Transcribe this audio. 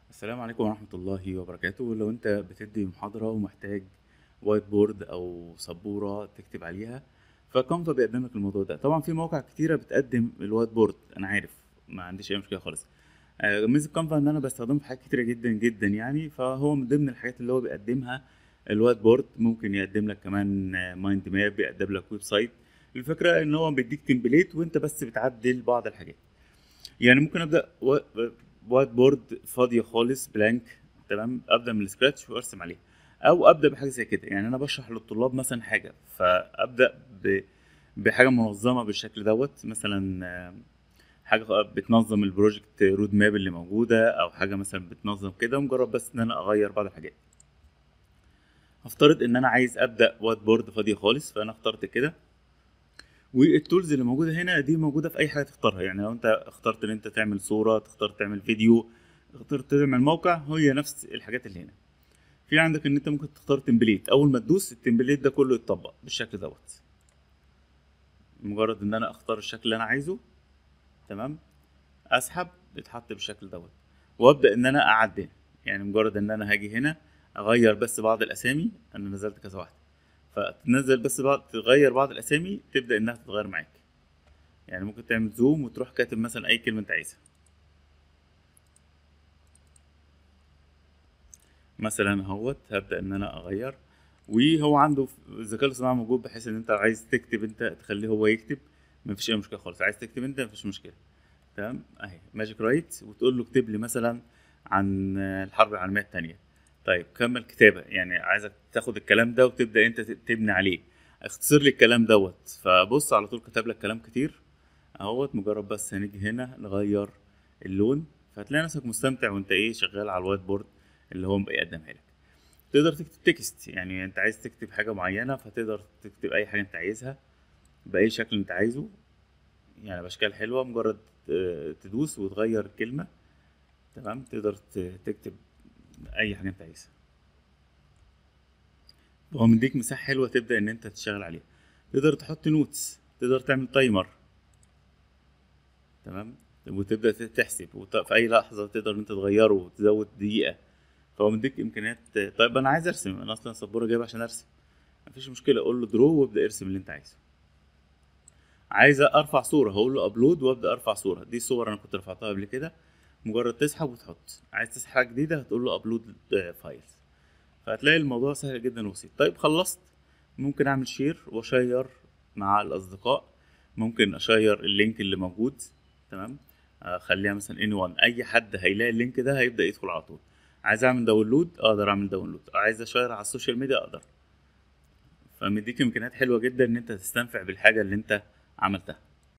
السلام عليكم ورحمة الله وبركاته لو انت بتدي محاضرة ومحتاج وايت بورد او سبورة تكتب عليها فكانفا بيقدم لك الموضوع ده طبعا في مواقع كتيرة بتقدم الوايت بورد انا عارف ما عنديش اي مشكلة خالص آه، ميزة كانفا ان انا بستخدمه في حاجات كتيرة جدا جدا يعني فهو من ضمن الحاجات اللي هو بيقدمها الوايت بورد ممكن يقدم لك كمان مايند ماب بيقدم لك ويب سايت الفكرة ان هو بيديك تمبليت وانت بس بتعدل بعض الحاجات يعني ممكن ابدا و- وايت بورد فاضيه خالص بلانك تمام ابدا من السكراتش وارسم عليها او ابدا بحاجه زي كده يعني انا بشرح للطلاب مثلا حاجه فابدا ب... بحاجه منظمه بالشكل دوت مثلا آه، حاجه بتنظم البروجكت رود ماب اللي موجوده او حاجه مثلا بتنظم كده مجرد بس ان انا اغير بعض الحاجات هفترض ان انا عايز ابدا وايت بورد فاضيه خالص فانا اخترت كده والتولز اللي موجوده هنا دي موجوده في اي حاجه تختارها يعني لو انت اخترت ان انت تعمل صوره تختار تعمل فيديو اخترت تعمل موقع هي نفس الحاجات اللي هنا في عندك ان انت ممكن تختار تمبليت اول ما تدوس التمبليت ده كله يتطبق بالشكل دوت مجرد ان انا اختار الشكل اللي انا عايزه تمام اسحب يتحط بالشكل دوت وابدا ان انا اعدل يعني مجرد ان انا هاجي هنا اغير بس بعض الاسامي انا نزلت كذا واحده فتنزل بس بعض تغير بعض الاسامي تبدا انها تتغير معاك يعني ممكن تعمل زوم وتروح كاتب مثلا اي كلمه انت عايزها مثلا اهوت هبدا ان انا اغير وهو عنده الذكاء الاصطناعي موجود بحيث ان انت عايز تكتب انت تخليه هو يكتب مفيش اي مشكله خالص عايز تكتب انت مفيش مشكله تمام اهي ماجيك رايت وتقول له اكتب لي مثلا عن الحرب العالميه الثانيه طيب كمل كتابه يعني عايزك تاخد الكلام ده وتبدا انت تبني عليه اختصر لي الكلام دوت فبص على طول كتب لك كلام كتير اهوت مجرد بس هنيجي هنا نغير اللون فهتلاقي نفسك مستمتع وانت ايه شغال على الوايت بورد اللي هو بيقدمها لك تقدر تكتب تكست يعني انت عايز تكتب حاجه معينه فتقدر تكتب اي حاجه انت عايزها باي شكل انت عايزه يعني باشكال حلوه مجرد آه، تدوس وتغير الكلمه تمام تقدر ت- تكتب اي حاجه انت عايزها هو مديك مساحه حلوه تبدا ان انت تشتغل عليها تقدر تحط نوتس تقدر تعمل تايمر تمام وتبدا ت- تحسب وت- في اي لحظه تقدر ان انت تغيره وتزود دقيقه فهو مديك امكانيات طيب انا عايز ارسم انا اصلا سبوره جايب عشان ارسم مفيش مشكله اقول له درو وابدا ارسم اللي انت عايزه عايز ارفع صوره هقول له ابلود وابدا ارفع صوره دي صور انا كنت رفعتها قبل كده مجرد تسحب وتحط عايز تسحب حاجه جديده هتقول له ابلود فايلز فهتلاقي الموضوع سهل جدا وبسيط طيب خلصت ممكن اعمل شير واشير مع الاصدقاء ممكن اشير اللينك اللي موجود تمام اخليها مثلا ان 1 اي حد هيلاقي اللينك ده هيبدا يدخل على طول عايز اعمل داونلود اقدر اعمل داونلود عايز اشير على السوشيال ميديا اقدر فمديك امكانيات حلوه جدا ان انت تستنفع بالحاجه اللي انت عملتها